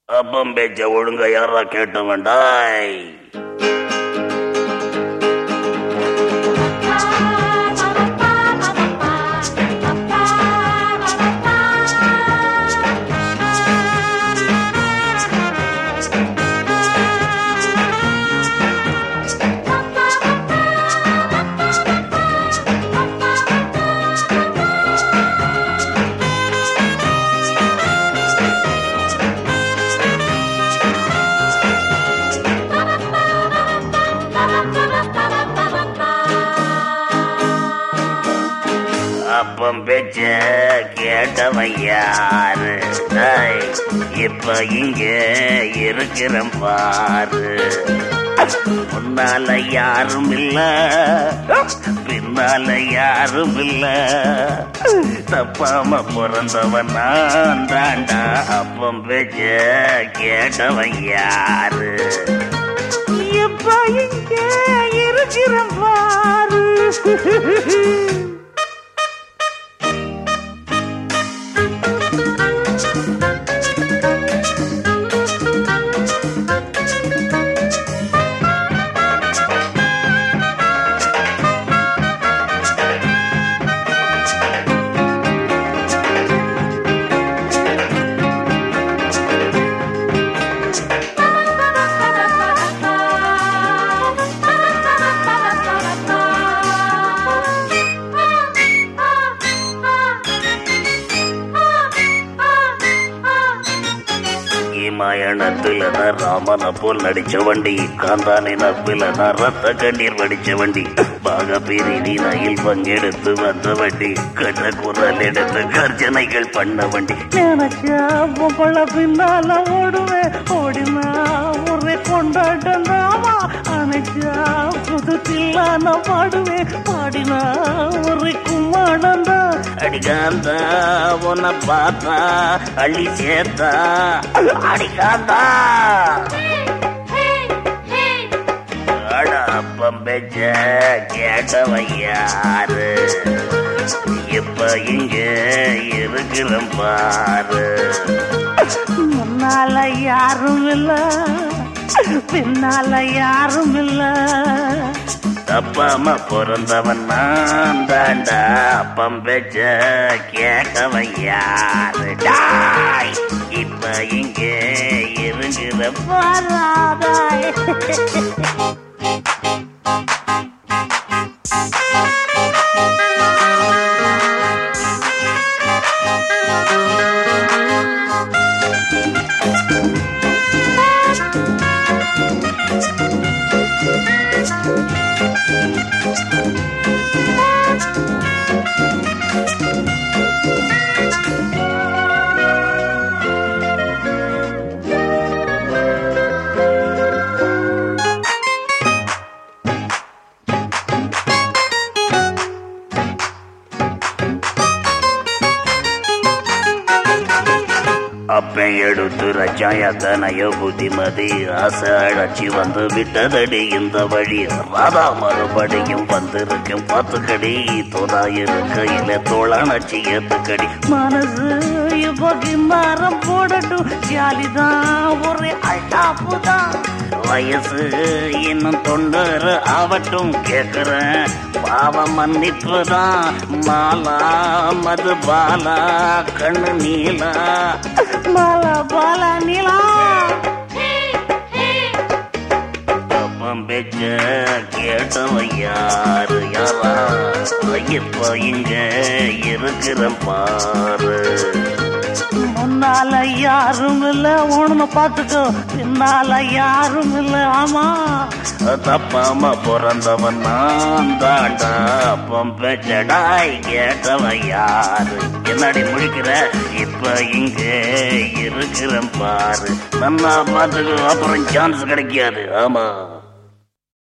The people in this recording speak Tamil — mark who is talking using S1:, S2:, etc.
S1: அப்பம் பேச்ச ஒழுங்கா யாரா கேட்ட வேண்டாய் அப்பம் பேச்ச கேட்டவன் யாரு டேய், இப்ப இங்க இருக்கிறேன் பாரு முன்னால யாரும் இல்ல பின்னால யாரும் இல்ல தப்பாம பிறந்தவன் நான் தாண்டா அப்பம் பேச்ச கேட்டவன் யாரு
S2: இப்ப இங்க இருக்கிற பாரு
S1: இமாயணத்துல தான் ராமனை போல் நடிச்ச வண்டி காந்தானி நப்பில தான் ரத்த கண்ணீர் வடிச்ச வண்டி பாக பிரிவி நயில் பங்கெடுத்து வந்த வண்டி கண்ண குரல் எடுத்து கர்ஜனைகள் பண்ண வண்டி
S2: நினைச்சா பொம்பளை பின்னால ஓடுவேன் ஓடினா ஒரே கொண்டாட்டம் தாமா அணைச்சா புது தில்லான பாடுவேன் பாடினா ஒரே கும்மாடம் தான்
S1: அடிகாந்தா உன்னை பார்த்தா அள்ளி சேர்த்தா அடிகாந்தா அட அப்பம் பெச்ச கேட்டவன் யாரு இப்ப இங்க இருக்கிறேன் பாரு
S2: முன்னால யாரும் இல்ல பின்னால யாரும் இல்ல
S1: தப்பாம பிறந்தவன் நான் தாண்டா அப்பம் பெச்ச கேட்டவன் யாரு டாய் இப்ப இங்க இருக்கிற
S2: வராதாய்
S1: அப்பன் எடுத்து ரச்சாயத்தனைய புத்திமதி ஆசை அழைச்சி வந்து விட்டதடி இந்த வழி ராதா மறுபடியும் வந்திருக்கும் பார்த்துக்கடி தோதா இருக்கையில தோளானச்சி ஏத்துக்கடி
S2: மனசு இப்போ கிம்பாரம் போடட்டும் ஜாலிதான் ஒரே அழாப்பு தான்
S1: வயசு இன்னும் தொண்ணூறு ஆவட்டும் கேக்குறேன் பாவ மன்னிப்பு தான் மாலா மது பாலா கண்ணு நீலா
S2: பாலா பாலா நீலா
S1: அப்பம் பெச்ச கேட்டவன் யாரு யாரா இப்ப இங்க இருக்கிறேன் பாரு
S2: முன்னால யாரும் இல்ல உணர்ந்து பாத்துக்கோ பின்னால யாரும் இல்ல ஆமா
S1: தப்பாம பிறந்தவன் நான் தாண்டா அப்பம் பெச்சடாய் கேட்டவன் யாரு என்னடி முழிக்கிற இப்ப இங்க இருக்கிறேன் பாரு நன்னா பார்த்துக்கோ அப்புறம் சான்ஸ் கிடைக்காது ஆமா